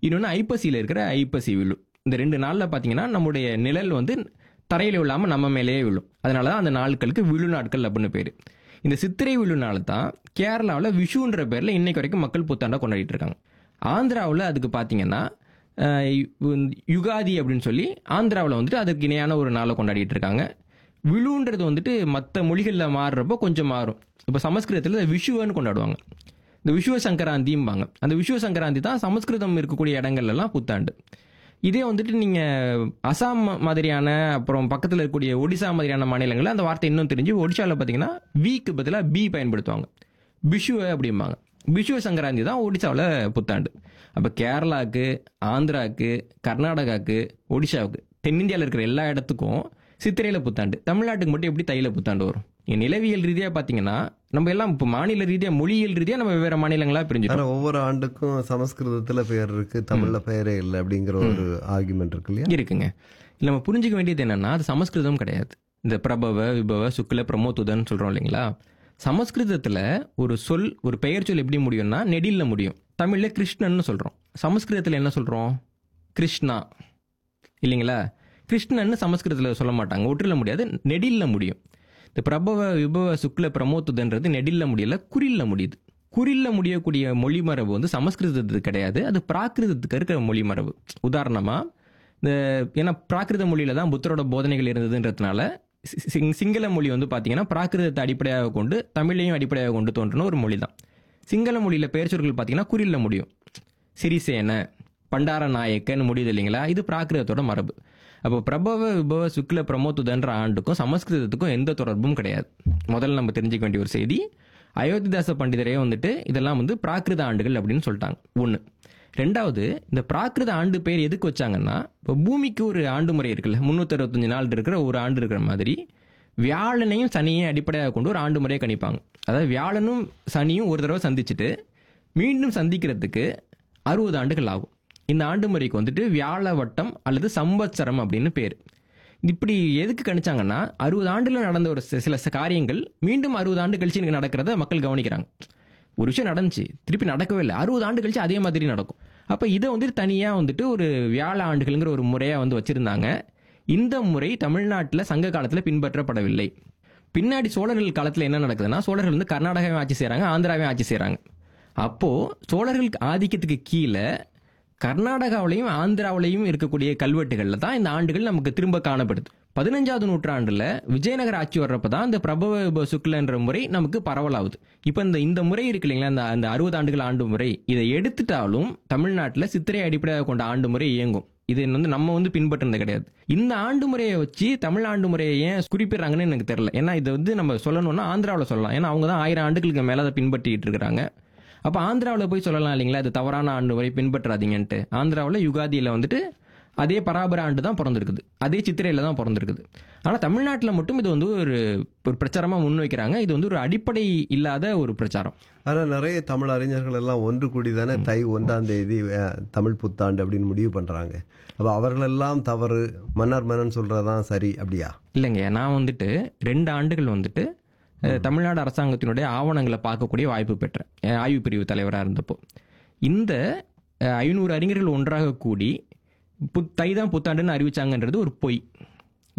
இன்னொன்று ஐப்பசியில் இருக்கிற ஐப்பசி விழு இந்த ரெண்டு நாளில் பார்த்தீங்கன்னா நம்முடைய நிழல் வந்து தரையில் விழாமல் நம்ம மேலேயே விழும் அதனால தான் அந்த நாட்களுக்கு விழு நாட்கள் அப்படின்னு பேர் இந்த சித்திரை விழு நாள் தான் கேரளாவில் விஷுன்ற பேரில் இன்னைக்கு வரைக்கும் மக்கள் புத்தாண்டை கொண்டாடிட்டு இருக்காங்க ஆந்திராவில் அதுக்கு பார்த்தீங்கன்னா அஹ், யு- யுகாதி அப்படின்னு சொல்லி ஆந்திராவில் வந்துட்டு அதுக்கு இணையான ஒரு நாளை கொண்டாடிட்டு இருக்காங்க விழுன்றது வந்துட்டு மற்ற மொழிகளில் மாறுறப்போ கொஞ்சம் மாறும் இப்போ சமஸ்கிருதத்தில் விஷுவன்னு கொண்டாடுவாங்க இந்த விஷுவ சங்கராந்திம்பாங்க அந்த விஷுவ சங்கராந்தி தான் சமஸ்கிருதம் இருக்கக்கூடிய இடங்கள்ல எல்லாம் புத்தாண்டு இதே வந்துட்டு நீங்கள் அசாம் மாதிரியான அப்புறம் பக்கத்தில் இருக்கக்கூடிய ஒடிசா மாதிரியான மாநிலங்களில் அந்த வார்த்தை இன்னும் தெரிஞ்சு ஒடிசாவில் பார்த்தீங்கன்னா வீக்கு பதிலாக பி பயன்படுத்துவாங்க பிஷுவ அப்படிம்பாங்க பிஷுவ சங்கராந்தி தான் ஒடிசாவில் புத்தாண்டு அப்போ கேரளாவுக்கு ஆந்திராவுக்கு கர்நாடகாவுக்கு ஒடிசாவுக்கு தென்னிந்தியாவில் இருக்கிற எல்லா இடத்துக்கும் சித்திரையில் புத்தாண்டு தமிழ்நாட்டுக்கு மட்டும் எப்படி தையில புத்தாண்டு வரும் இங்க நிலவியல் ரீதியாக பார்த்தீங்கன்னா நம்ம எல்லாம் இப்போ மாநில ரீதியாக மொழியியல் ரீதியாக நம்ம வெவ்வேறு மாநிலங்களாக பிரிஞ்சிட்டோம் ஆனா ஒவ்வொரு ஆண்டுக்கும் சமஸ்கிருதத்துல பெயர் இருக்கு தமிழ்ல பெயரே இல்லை அப்படிங்கிற ஒரு ஆர்குமெண்ட் இருக்கு இல்லையா இருக்குங்க இல்லை நம்ம புரிஞ்சுக்க வேண்டியது என்னன்னா அது சமஸ்கிருதம் கிடையாது இந்த பிரபவ விபவ சுக்ல பிரமோத்துதன் சொல்றோம் இல்லைங்களா சமஸ்கிருதத்துல ஒரு சொல் ஒரு பெயர் சொல் எப்படி முடியும்னா நெடில்ல முடியும் தமிழ்ல கிருஷ்ணன்னு சொல்றோம் சமஸ்கிருதத்துல என்ன சொல்றோம் கிருஷ்ணா இல்லைங்களா கிருஷ்ணன்னு சமஸ்கிருதத்துல சொல்ல மாட்டாங்க ஒற்றில முடியாது நெடில்ல முடியும் இந்த பிரபவ விபவ சுக்ல பிரமோத்துதன்றது நெடில்ல முடியல குறில்ல முடியுது குறில்ல முடியக்கூடிய மொழி மரபு வந்து சமஸ்கிருதத்துக்கு கிடையாது அது பிராகிருதத்துக்கு இருக்கிற மொழி மரபு உதாரணமா இந்த ஏன்னா பிராகிருத மொழியில தான் புத்தரோட போதனைகள் இருந்ததுன்றதுனால சி- சிங்- சிங்கள மொழி வந்து பார்த்தீங்கன்னா பிராகிருதத்தை அடிப்படையாக கொண்டு தமிழையும் அடிப்படையாக கொண்டு தோன்றின ஒரு மொழி தான் சிங்கள மொழியில பெயர் சொற்கள் பார்த்தீங்கன்னா குறில்ல முடியும் சிறிசேன பண்டார நாயக்கன்னு முடியுது இல்லைங்களா இது பிராகிருதத்தோட மரபு அப்போ பிரபவ விபவ சுக்ல பிரமோத்துதன்ற ஆண்டுக்கும் சமஸ்கிருதத்துக்கும் எந்த தொடர்பும் கிடையாது முதல்ல நம்ம தெரிஞ்சுக்க வேண்டிய ஒரு செய்தி அயோத்திதாச பண்டிதரே வந்துட்டு இதெல்லாம் வந்து பிராகிருத ஆண்டுகள் அப்படின்னு சொல்லிட்டாங்க ஒன்று ரெண்டாவது இந்த பிராகிருத ஆண்டு பேர் எதுக்கு வச்சாங்கன்னா இப்போ பூமிக்கு ஒரு ஆண்டு முறை இருக்குல்ல முந்நூற்றி அறுபத்தஞ்சு நாள் இருக்கிற ஒரு ஆண்டு இருக்கிற மாதிரி வியாழனையும் சனியையும் அடிப்படையாக கொண்டு ஒரு ஆண்டு முறையை கணிப்பாங்க அதாவது வியாழனும் சனியும் ஒரு தடவை சந்திச்சுட்டு மீண்டும் சந்திக்கிறதுக்கு அறுபது ஆண்டுகள் ஆகும் இந்த ஆண்டு முறைக்கு வந்துட்டு வியாழ வட்டம் அல்லது சம்பத்சரம் அப்படின்னு பேர் இப்படி எதுக்கு கணிச்சாங்கன்னா அறுபது ஆண்டுல நடந்த ஒரு சி- சில ச- காரியங்கள் மீண்டும் அறுபது ஆண்டு கழிச்சு எனக்கு நடக்கிறத மக்கள் கவனிக்கிறாங்க ஒரு விஷயம் நடந்துச்சு திருப்பி நடக்கவே இல்லை அறுபது ஆண்டு கழிச்சு அதே மாதிரி நடக்கும் அப்போ இதை வந்துட்டு தனியாக வந்துட்டு ஒரு வியாழ ஆண்டுகள்ங்கிற ஒரு முறையாக வந்து வச்சுருந்தாங்க இந்த முறை தமிழ்நாட்டில் சங்க காலத்தில் பின்பற்றப்படவில்லை பின்னாடி சோழர்கள் காலத்தில் என்ன நடக்குதுன்னா சோழர்கள் வந்து கர்நாடகாவையும் ஆட்சி செய்கிறாங்க ஆந்திராவையும் ஆட்சி செய்கிறாங்க அப்போது சோழர்கள் ஆதிக்கத்துக்கு கீழே கர்நாடகாவிலையும் ஆந்திராவிலையும் இருக்கக்கூடிய கல்வெட்டுகளில் தான் இந்த ஆண்டுகள் நமக்கு திரும்ப காணப்படுது பதினஞ்சாவது நூற்றாண்டுல விஜயநகர ஆட்சி வர்றப்ப தான் இந்த பிரபவ விபவ சுக்லன்ற முறை நமக்கு பரவலாகுது இப்போ இந்த இந்த முறை இருக்கு இல்லைங்களா இந்த அந்த அறுபது ஆண்டுகள் ஆண்டு முறை இதை எடுத்துட்டாலும் தமிழ்நாட்டில் சித்திரை அடிப்படையாக கொண்ட ஆண்டு முறை இயங்கும் இது வந்து நம்ம வந்து பின்பற்றினது கிடையாது இந்த ஆண்டு முறையை வச்சு தமிழ் ஆண்டு முறையை ஏன் குறிப்பிடுறாங்கன்னு எனக்கு தெரியல ஏன்னா இது வந்து நம்ம சொல்லணும்னா ஆந்திராவில் சொல்லலாம் ஏன்னா அவங்க தான் ஆயிரம் ஆண்டுகளுக்கு மேலே அதை பின்பற்றிட்டு இருக்கிறாங்க அப்போ ஆந்திராவில் போய் சொல்லலாம் இல்லைங்களா இது தவறான ஆண்டு முறை பின்பற்றாதீங்கன்ட்டு ஆந்திராவில் யுகாதியில் வந்துட்டு அதே பராபர ஆண்டு தான் பிறந்திருக்குது அதே சித்திரையில் தான் பிறந்திருக்குது ஆனால் தமிழ்நாட்டில் மட்டும் இது வந்து ஒரு ஒரு பிரச்சாரமாக முன்வைக்கிறாங்க இது வந்து ஒரு அடிப்படை இல்லாத ஒரு பிரச்சாரம் ஆனா நிறைய தமிழ் அறிஞர்கள் எல்லாம் ஒன்று கூடி தானே தை ஒன்றாம் தேதி அஹ், தமிழ் புத்தாண்டு அப்படின்னு முடிவு பண்றாங்க அப்ப அவர்களெல்லாம் தவறு மன்னர் மன்னன் சொல்றதான் சரி அப்படியா இல்லைங்க நான் வந்துட்டு ரெண்டு ஆண்டுகள் வந்துட்டு அஹ், தமிழ்நாடு அரசாங்கத்தினுடைய ஆவணங்களை பார்க்கக்கூடிய வாய்ப்பு பெற்றேன் அஹ், ஆய்வு பிரிவு தலைவராக இருந்தப்போ இந்த அஹ், ஐநூறு அறிஞர்கள் ஒன்றாக கூடி புத் தை தான் புத்தாண்டுன்னு அறிவிச்சாங்கன்றது ஒரு பொய்